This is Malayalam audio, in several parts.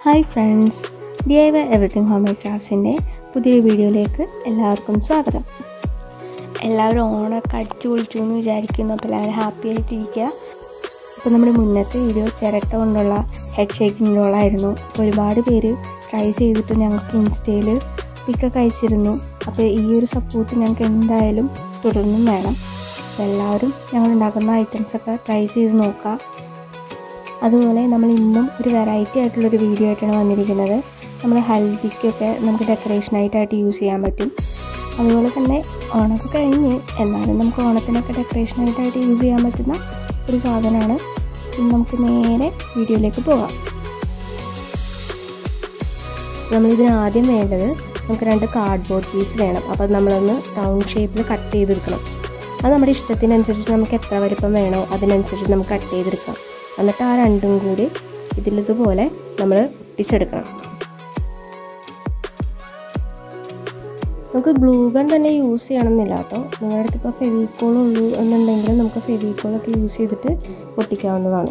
hi friends D I Y everything home made ക്രാഫ്റ്റ്സിൻ്റെ പുതിയൊരു വീഡിയോയിലേക്ക് എല്ലാവർക്കും സ്വാഗതം എല്ലാവരും ഓണമൊക്കെ അടിച്ചു പൊളിച്ചു എന്ന് വിചാരിക്കുന്നു അപ്പോൾ എല്ലാവരും ഹാപ്പി ആയിട്ടിരിക്കുക അപ്പോൾ നമ്മുടെ മുന്നത്തെ വീഡിയോ ചിരട്ട കൊണ്ടുള്ള ഹെഡ് ഷേക്കിംഗ് റോളായിരുന്നു ഒരുപാട് പേര് ട്രൈ ചെയ്തിട്ട് ഞങ്ങൾക്ക് ഇൻസ്റ്റയിൽ പിക്കൊക്കെ അയച്ചിരുന്നു അപ്പോൾ ഈ ഒരു സപ്പോർട്ട് ഞങ്ങൾക്ക് എന്തായാലും തുടർന്നും വേണം അപ്പോൾ എല്ലാവരും ഞങ്ങൾ ഉണ്ടാക്കുന്ന ഐറ്റംസൊക്കെ ട്രൈ ചെയ്ത് നോക്കുക അതുപോലെ നമ്മൾ ഇന്നും ഒരു വെറൈറ്റി ആയിട്ടുള്ളൊരു വീഡിയോ ആയിട്ടാണ് വന്നിരിക്കുന്നത് നമ്മൾ ഹൽദിക്കൊക്കെ നമുക്ക് ഡെക്കറേഷനായിട്ടായിട്ട് യൂസ് ചെയ്യാൻ പറ്റും അതുപോലെ തന്നെ ഓണമൊക്കെ കഴിഞ്ഞ് എന്നാലും നമുക്ക് ഓണത്തിനൊക്കെ ഡെക്കറേഷനായിട്ടായിട്ട് യൂസ് ചെയ്യാൻ പറ്റുന്ന ഒരു സാധനമാണ് ഇനി നമുക്ക് നേരെ വീഡിയോയിലേക്ക് പോകാം നമ്മളിതിന് ആദ്യം വേണ്ടത് നമുക്ക് രണ്ട് കാർഡ്ബോർഡ് പീസ് വേണം അപ്പോൾ നമ്മളൊന്ന് റൗണ്ട് ഷേപ്പിൽ കട്ട് ചെയ്തെടുക്കണം അത് നമ്മുടെ ഇഷ്ടത്തിനനുസരിച്ച് നമുക്ക് എത്ര വലിപ്പം വേണോ അതിനനുസരിച്ച് നമുക്ക് കട്ട് ചെയ്തെടുക്കാം എന്നിട്ട് ആ രണ്ടും കൂടി ഇതിലിതുപോലെ നമ്മൾ ഒട്ടിച്ചെടുക്കണം നമുക്ക് ഗ്ലൂ ഗൺ തന്നെ യൂസ് ചെയ്യണമെന്നില്ല കേട്ടോ നിങ്ങളുടെ അടുത്ത് ഇപ്പോൾ ഫെവിക്കോൾ ഉള്ളൂ എന്നുണ്ടെങ്കിൽ നമുക്ക് ഫെവിക്കോളൊക്കെ യൂസ് ചെയ്തിട്ട് ഒട്ടിക്കാവുന്നതാണ്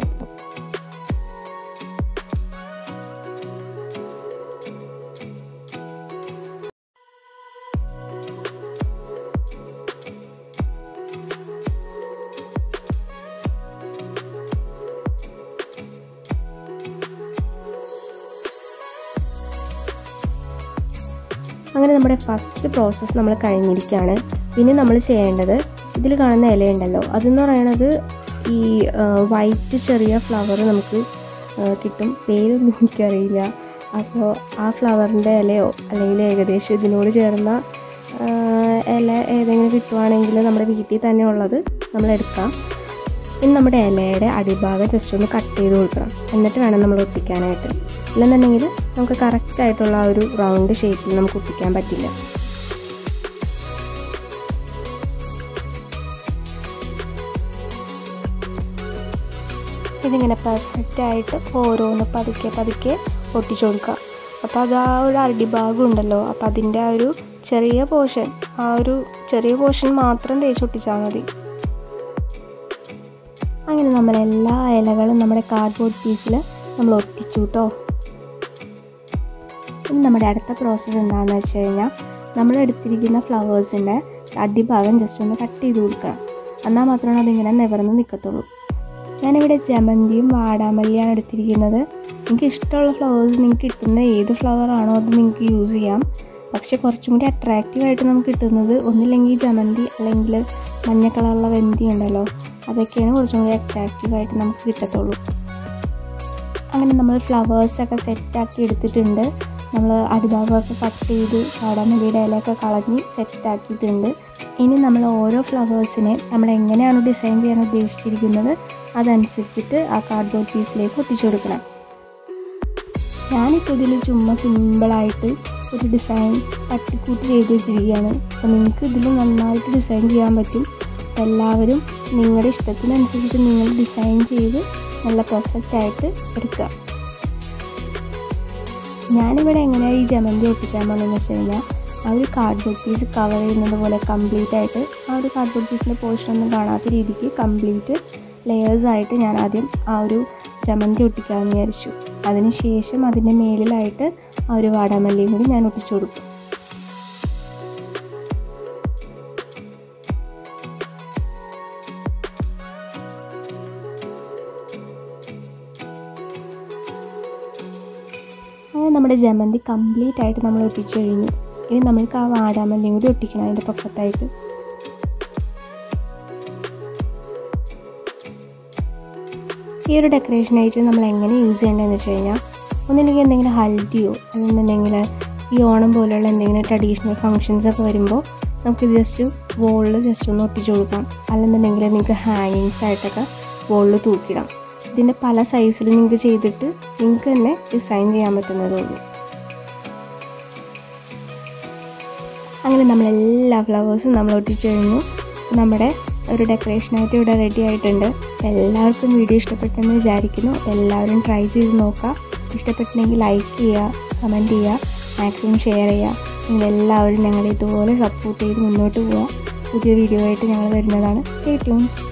അങ്ങനെ നമ്മുടെ ഫസ്റ്റ് പ്രോസസ്സ് നമ്മൾ കഴിഞ്ഞിരിക്കുകയാണ് പിന്നെ നമ്മൾ ചെയ്യേണ്ടത് ഇതിൽ കാണുന്ന ഇലയുണ്ടല്ലോ അതെന്ന് പറയണത് ഈ വൈറ്റ് ചെറിയ ഫ്ലവർ നമുക്ക് കിട്ടും പേരൊന്നും എനിക്കറിയില്ല അപ്പോൾ ആ ഫ്ലവറിൻ്റെ ഇലയോ അല്ലെങ്കിൽ ഏകദേശം ഇതിനോട് ചേർന്ന ഇല ഏതെങ്കിലും കിട്ടുവാണെങ്കിൽ നമ്മുടെ വീട്ടിൽ തന്നെ ഉള്ളത് നമ്മൾ എടുക്കാം ഇനി നമ്മുടെ ഇലയുടെ അടിഭാഗം ജസ്റ്റ് ഒന്ന് കട്ട് ചെയ്ത് കൊടുക്കണം എന്നിട്ട് വേണം നമ്മൾ ഒട്ടിക്കാനായിട്ട് ഇല്ലെന്നുണ്ടെങ്കിൽ നമുക്ക് കറക്റ്റ് ആയിട്ടുള്ള ആ ഒരു റൗണ്ട് ഷേപ്പിൽ നമുക്ക് ഒട്ടിക്കാൻ പറ്റില്ല ഇതിങ്ങനെ പെർഫെക്റ്റ് ആയിട്ട് ഓരോന്ന് പതുക്കെ പതുക്കെ ഒട്ടിച്ചു കൊടുക്കുക അപ്പോൾ അത് ആ ഒരു അടിഭാഗം ഉണ്ടല്ലോ അപ്പോൾ അതിൻ്റെ ആ ഒരു ചെറിയ പോർഷൻ ആ ഒരു ചെറിയ പോർഷൻ മാത്രം തേച്ചൊട്ടിച്ചാൽ മതി അങ്ങനെ നമ്മൾ എല്ലാ ഇലകളും നമ്മുടെ കാർഡ്ബോർഡ് പീസിൽ നമ്മൾ ഒട്ടിച്ചു കേട്ടോ ഇനി നമ്മുടെ അടുത്ത പ്രോസസ്സ് എന്താണെന്ന് വെച്ച് കഴിഞ്ഞാൽ നമ്മൾ എടുത്തിരിക്കുന്ന ഫ്ലവേഴ്സിൻ്റെ അടിഭാഗം ജസ്റ്റ് ഒന്ന് കട്ട് ചെയ്ത് കൊടുക്കണം എന്നാൽ മാത്രമാണ് അതിങ്ങനെ നിവർന്ന് നിൽക്കത്തുള്ളൂ ഞാനിവിടെ ജമന്തിയും വാടാമല്ലിയാണ് എടുത്തിരിക്കുന്നത് നിങ്ങൾക്ക് ഇഷ്ടമുള്ള ഫ്ലവേഴ്സ് നിങ്ങൾക്ക് കിട്ടുന്ന ഏത് ഫ്ലവറാണോ അത് നിങ്ങൾക്ക് യൂസ് ചെയ്യാം പക്ഷേ കുറച്ചും കൂടി അട്രാക്റ്റീവായിട്ട് നമുക്ക് കിട്ടുന്നത് ഒന്നില്ലെങ്കിൽ ജമന്തി അല്ലെങ്കിൽ മഞ്ഞ കളറുള്ള വെന്തി ഉണ്ടല്ലോ അതൊക്കെയാണ് കുറച്ചും കൂടി അട്രാക്റ്റീവായിട്ട് നമുക്ക് കിട്ടത്തുള്ളൂ അങ്ങനെ നമ്മൾ ഫ്ലവേഴ്സൊക്കെ സെറ്റാക്കി എടുത്തിട്ടുണ്ട് നമ്മൾ അടിഭാഗമൊക്കെ കട്ട് ചെയ്ത് കാടാമല്ലിയുടെ ഇലയൊക്കെ കളഞ്ഞ് സെറ്റാക്കിയിട്ടുണ്ട് ഇനി നമ്മൾ ഓരോ ഫ്ലവേഴ്സിനെ നമ്മൾ എങ്ങനെയാണ് ഡിസൈൻ ചെയ്യാൻ ഉദ്ദേശിച്ചിരിക്കുന്നത് അതനുസരിച്ചിട്ട് ആ കാർഡ്ബോർഡ് പീസിലേക്ക് ഒട്ടിച്ചു കൊടുക്കണം ഞാനിപ്പോൾ ഇതിൽ ചുമ്മാ സിമ്പിളായിട്ട് ഒരു ഡിസൈൻ തട്ടിക്കൂട്ടി ചെയ്ത് വെച്ചിരിക്കുകയാണ് അപ്പോൾ നിങ്ങൾക്ക് ഇതിൽ നന്നായിട്ട് ഡിസൈൻ ചെയ്യാൻ പറ്റും എല്ലാവരും നിങ്ങളുടെ ഇഷ്ടത്തിനനുസരിച്ച് നിങ്ങൾ ഡിസൈൻ ചെയ്ത് നല്ല പെർഫെക്റ്റ് ആയിട്ട് എടുക്കുക ഞാനിവിടെ എങ്ങനെയാണ് ഈ ജമന്തി ഒട്ടിക്കാൻ പോകുന്നതെന്ന് വെച്ച് കഴിഞ്ഞാൽ ആ ഒരു കാർഡ്ബോർഡ് പീസ് കവർ ചെയ്യുന്നത് പോലെ കംപ്ലീറ്റ് ആയിട്ട് ആ ഒരു കാർഡ്ബോർഡ് പീസിൻ്റെ പോർഷൻ ഒന്നും കാണാത്ത രീതിക്ക് കംപ്ലീറ്റ് ലെയേഴ്സ് ആയിട്ട് ഞാൻ ആദ്യം ആ ഒരു ജമന്തി ഒട്ടിക്കാമെന്ന് വിചാരിച്ചു അതിനുശേഷം അതിൻ്റെ മേളിലായിട്ട് ആ ഒരു വാടാമല്ലിയും കൂടി ഞാൻ ഒട്ടിച്ചു കൊടുക്കും അങ്ങനെ നമ്മുടെ ജമന്തി കംപ്ലീറ്റ് ആയിട്ട് നമ്മൾ ഒട്ടിച്ചു കഴിഞ്ഞു ഇനി നമ്മൾക്ക് ആ വാടാമല്ലിയും കൂടി ഒട്ടിക്കണം അതിൻ്റെ പൊക്കത്തായിട്ട് ഈ ഒരു ഡെക്കറേഷനായിട്ട് നമ്മൾ എങ്ങനെ യൂസ് ചെയ്യേണ്ടതെന്ന് വെച്ച് കഴിഞ്ഞാൽ ഒന്നില്ലെങ്കിൽ എന്തെങ്കിലും ഹൽദിയോ അല്ലെന്നുണ്ടെങ്കിൽ ഈ ഓണം പോലെയുള്ള എന്തെങ്കിലും ട്രഡീഷണൽ ഫങ്ഷൻസ് ഒക്കെ വരുമ്പോൾ നമുക്ക് ജസ്റ്റ് വോളിൽ ജസ്റ്റ് ഒന്ന് ഒട്ടിച്ചു കൊടുക്കാം അല്ലെന്നുണ്ടെങ്കിൽ നിങ്ങൾക്ക് ഹാങ്ങിങ്സ് ആയിട്ടൊക്കെ വോളിൽ തൂക്കിടാം ഇതിൻ്റെ പല സൈസിൽ നിങ്ങൾക്ക് ചെയ്തിട്ട് നിങ്ങൾക്ക് തന്നെ ഡിസൈൻ ചെയ്യാൻ പറ്റുന്നതേ ഉള്ളൂ അങ്ങനെ നമ്മൾ എല്ലാ ഫ്ലവേഴ്സും നമ്മൾ ഒട്ടിച്ചു കഴിഞ്ഞു നമ്മുടെ ഒരു ഡെക്കറേഷനായിട്ട് ഇവിടെ റെഡി ആയിട്ടുണ്ട് എല്ലാവർക്കും വീഡിയോ ഇഷ്ടപ്പെട്ടെന്ന് വിചാരിക്കുന്നു എല്ലാവരും ട്രൈ ചെയ്ത് നോക്കുക ഇഷ്ടപ്പെട്ടില്ലെങ്കിൽ ലൈക്ക് ചെയ്യുക കമൻറ്റ് ചെയ്യുക മാക്സിമം ഷെയർ ചെയ്യുക നിങ്ങൾ എല്ലാവരും ഞങ്ങളെ ഇതുപോലെ സപ്പോർട്ട് ചെയ്ത് മുന്നോട്ട് പോവുക പുതിയ വീഡിയോ ആയിട്ട് ഞങ്ങൾ വരുന്നതാണ് സ്റ്റേ ട്യൂൺ